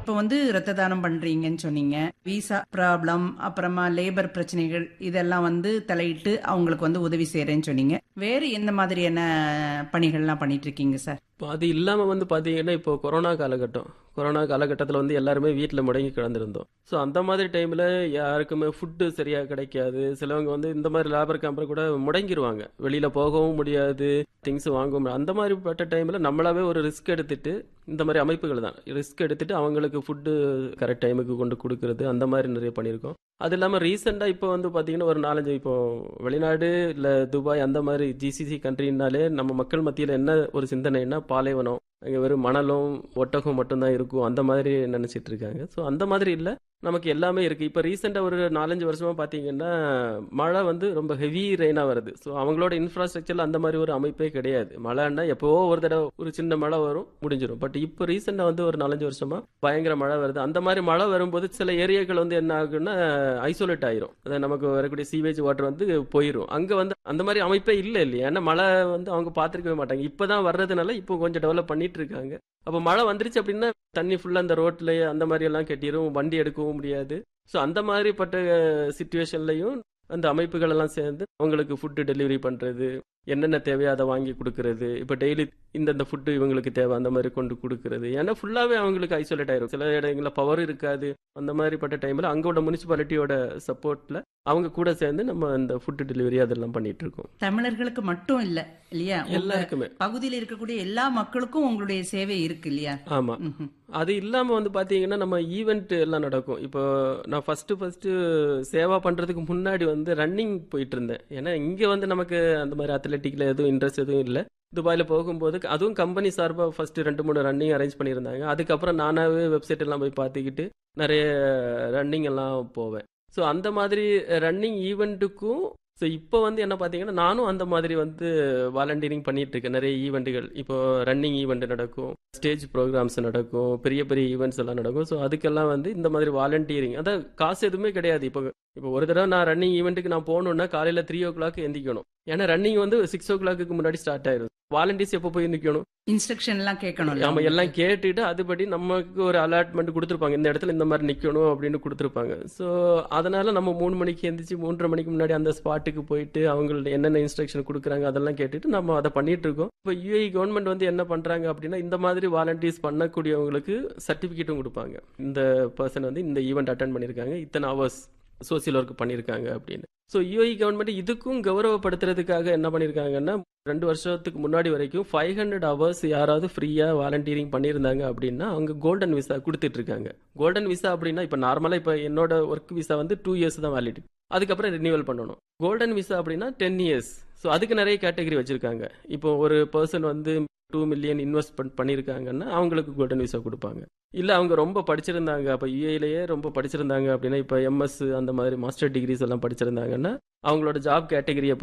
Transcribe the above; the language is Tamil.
இப்போ வந்து ரத்த தானம் பண்றீங்கன்னு சொன்னீங்க விசா ப்ராப்ளம் அப்புறமா லேபர் பிரச்சனைகள் இதெல்லாம் வந்து தலையிட்டு அவங்களுக்கு வந்து உதவி செய்யறேன்னு சொன்னீங்க வேறு எந்த மாதிரியான பணிகள்லாம் பண்ணிட்டு இருக்கீங்க சார் இப்போ அது இல்லாமல் வந்து பார்த்தீங்கன்னா இப்போ கொரோனா காலகட்டம் கொரோனா காலகட்டத்தில் வந்து எல்லாருமே வீட்டில் முடங்கி கிடந்திருந்தோம் ஸோ அந்த மாதிரி டைமில் யாருக்குமே ஃபுட்டு சரியாக கிடைக்காது சிலவங்க வந்து இந்த மாதிரி லேபர் கேம்பில் கூட முடங்கிடுவாங்க வெளியில் போகவும் முடியாது திங்ஸ் வாங்கவும் முடியாது அந்த மாதிரிப்பட்ட டைமில் நம்மளாவே ஒரு ரிஸ்க் எடுத்துட்டு இந்த மாதிரி அமைப்புகள் தான் ரிஸ்க் எடுத்துட்டு அவங்களுக்கு ஃபுட்டு கரெக்ட் டைமுக்கு கொண்டு கொடுக்கறது அந்த மாதிரி நிறைய பண்ணியிருக்கோம் அது இல்லாமல் ரீசெண்டாக இப்போ வந்து பார்த்தீங்கன்னா ஒரு நாலஞ்சு இப்போ வெளிநாடு இல்லை துபாய் அந்த மாதிரி ஜிசிசி கண்ட்ரினாலே நம்ம மக்கள் மத்தியில் என்ன ஒரு சிந்தனைன்னா பாலைவனம் அங்கே வெறும் மணலும் ஒட்டகம் மட்டும்தான் இருக்கும் அந்த மாதிரி நினச்சிட்டு இருக்காங்க ஸோ அந்த மாதிரி இல்லை நமக்கு எல்லாமே இருக்குது இப்போ ரீசெண்டாக ஒரு நாலஞ்சு வருஷமாக பார்த்தீங்கன்னா மழை வந்து ரொம்ப ஹெவி ரெயினாக வருது ஸோ அவங்களோட இன்ஃப்ராஸ்ட்ரக்சரில் அந்த மாதிரி ஒரு அமைப்பே கிடையாது மழைன்னா எப்போவோ ஒரு தடவை ஒரு சின்ன மழை வரும் முடிஞ்சிடும் பட் இப்போ ரீசெண்டாக வந்து ஒரு நாலஞ்சு வருஷமாக பயங்கர மழை வருது அந்த மாதிரி மழை வரும்போது சில ஏரியாக்கள் வந்து என்ன ஆகுன்னா ஐசோலேட் ஆயிரும் அதாவது நமக்கு வரக்கூடிய சீவேஜ் வாட்டர் வந்து போயிடும் அங்கே வந்து அந்த மாதிரி அமைப்பே இல்லை இல்லையா ஏன்னா மழை வந்து அவங்க பார்த்துருக்கவே மாட்டாங்க இப்போ தான் வர்றதுனால இப்போ கொஞ்சம் டெவலப் பண்ணிட்டு இருக்காங்க அப்போ மழை வந்துருச்சு அப்படின்னா தண்ணி ஃபுல்லாக அந்த ரோட்டில் அந்த மாதிரி எல்லாம் கட்டிடும் வண்டி எடுக்கவும் முடியாது ஸோ அந்த மாதிரிப்பட்ட சுச்சுவேஷன்லையும் அந்த அமைப்புகள் எல்லாம் சேர்ந்து அவங்களுக்கு ஃபுட்டு டெலிவரி பண்ணுறது என்னென்ன தேவையோ அதை வாங்கி கொடுக்கறது இப்போ டெய்லி இந்தந்த ஃபுட்டு இவங்களுக்கு தேவை அந்த மாதிரி கொண்டு கொடுக்கறது ஏன்னா ஃபுல்லாகவே அவங்களுக்கு ஐசோலேட் ஆயிரும் சில இடங்களில் பவர் இருக்காது அந்த மாதிரிப்பட்ட டைமில் அங்கோட முனிசிபாலிட்டியோட சப்போர்ட்டில் அவங்க கூட சேர்ந்து நம்ம இந்த ஃபுட்டு டெலிவரி அதெல்லாம் பண்ணிட்டு இருக்கோம் தமிழர்களுக்கு மட்டும் இல்ல இல்லையா உங்க எல்லாருக்குமே பகுதியில் இருக்கக்கூடிய எல்லா மக்களுக்கும் உங்களுடைய சேவை இருக்கு இல்லையா ஆமாம் ம்ஹும். அது இல்லாமல் வந்து பார்த்தீங்கன்னா நம்ம ஈவெண்ட் எல்லாம் நடக்கும் இப்போ நான் ஃபஸ்ட்டு ஃபஸ்ட்டு சேவா பண்ணுறதுக்கு முன்னாடி வந்து ரன்னிங் போயிட்டு இருந்தேன் ஏன்னா இங்கே வந்து நமக்கு அந்த மாதிரி அத்லெட்டிக்கில் எதுவும் இன்ட்ரெஸ்ட் எதுவும் இல்லை துபாயில் போகும்போது அதுவும் கம்பெனி சார்பாக ஃபஸ்ட்டு ரெண்டு மூணு ரன்னிங் அரேஞ்ச் பண்ணியிருந்தாங்க அதுக்கப்புறம் நானாகவே வெப்சைட் எல்லாம் போய் பார்த்துக்கிட்டு நிறைய ரன்னிங் எல்லாம் போவேன் ஸோ அந்த மாதிரி ரன்னிங் ஈவெண்ட்டுக்கும் ஸோ இப்போ வந்து என்ன பார்த்தீங்கன்னா நானும் அந்த மாதிரி வந்து வாலண்டியரிங் பண்ணிட்டு இருக்கேன் நிறைய ஈவெண்ட்டுகள் இப்போ ரன்னிங் ஈவெண்ட் நடக்கும் ஸ்டேஜ் ப்ரோக்ராம்ஸ் நடக்கும் பெரிய பெரிய ஈவெண்ட்ஸ் எல்லாம் நடக்கும் ஸோ அதுக்கெல்லாம் வந்து இந்த மாதிரி வாலண்டியரிங் அதான் காசு எதுவுமே கிடையாது இப்போ இப்போ ஒரு தடவை நான் ரன்னிங் ஈவெண்ட்டுக்கு நான் போகணுன்னா காலையில் த்ரீ ஓ கிளாக் எந்திக்கணும் ஏன்னா ரன்னிங் வந்து சிக்ஸ் ஓ கிளாக்கு முன்னாடி ஸ்டார்ட் ஆயிரும் வாலண்டியர்ஸ் எப்போ போய் நிற்கணும் இன்ஸ்ட்ரக்ஷன் எல்லாம் கேட்கணும் நம்ம எல்லாம் கேட்டுட்டு அதுபடி நமக்கு ஒரு அலாட்மெண்ட் கொடுத்துருப்பாங்க இந்த இடத்துல இந்த மாதிரி நிக்கணும் அப்படின்னு கொடுத்துருப்பாங்க ஸோ அதனால நம்ம மூணு மணிக்கு எந்திரிச்சு மூன்றரை மணிக்கு முன்னாடி அந்த ஸ்பாட்டுக்கு போயிட்டு அவங்கள என்னென்ன இன்ஸ்ட்ரக்ஷன் கொடுக்குறாங்க அதெல்லாம் கேட்டுட்டு நம்ம அதை பண்ணிட்டு இருக்கோம் இப்போ யூஏ கவர்மெண்ட் வந்து என்ன பண்றாங்க அப்படின்னா இந்த மாதிரி வாலண்டியர்ஸ் பண்ணக்கூடியவங்களுக்கு சர்டிஃபிகேட்டும் கொடுப்பாங்க இந்த பர்சன் வந்து இந்த ஈவெண்ட் அட்டன் பண்ணியிருக்காங்க இத்தனை ஹவர்ஸ் சோசியல் ஒர்க் பண்ணியிருக்காங்க அப்படின்னு ஸோ யூஏ கவர்மெண்ட் இதுக்கும் கௌரவப்படுத்துறதுக்காக என்ன பண்ணியிருக்காங்கன்னா ரெண்டு வருஷத்துக்கு முன்னாடி வரைக்கும் ஃபைவ் ஹண்ட்ரட் ஹவர்ஸ் யாராவது ஃப்ரீயாக வாலண்டியரிங் பண்ணியிருந்தாங்க அப்படின்னா அவங்க கோல்டன் விசா கொடுத்துட்டு இருக்காங்க கோல்டன் விசா அப்படின்னா இப்போ நார்மலாக இப்போ என்னோட ஒர்க் விசா வந்து டூ இயர்ஸ் தான் வேலிட் அதுக்கப்புறம் ரினியூவல் பண்ணணும் கோல்டன் விசா அப்படின்னா டென் இயர்ஸ் ஸோ அதுக்கு நிறைய கேட்டகரி வச்சிருக்காங்க இப்போ ஒரு பர்சன் வந்து டூ மில்லியன் இன்வெஸ்ட்மெண்ட் பண்ணியிருக்காங்கன்னா அவங்களுக்கு கோல்டன் விசா கொடுப்பாங்க இல்லை அவங்க ரொம்ப படிச்சிருந்தாங்க அப்போ யூஏலேயே ரொம்ப படிச்சிருந்தாங்க அப்படின்னா இப்போ எம்எஸ் அந்த மாதிரி மாஸ்டர் டிகிரிஸ் எல்லாம் படிச்சிருந்தாங்கன்னா அவங்களோட ஜாப் கேட்டகரியை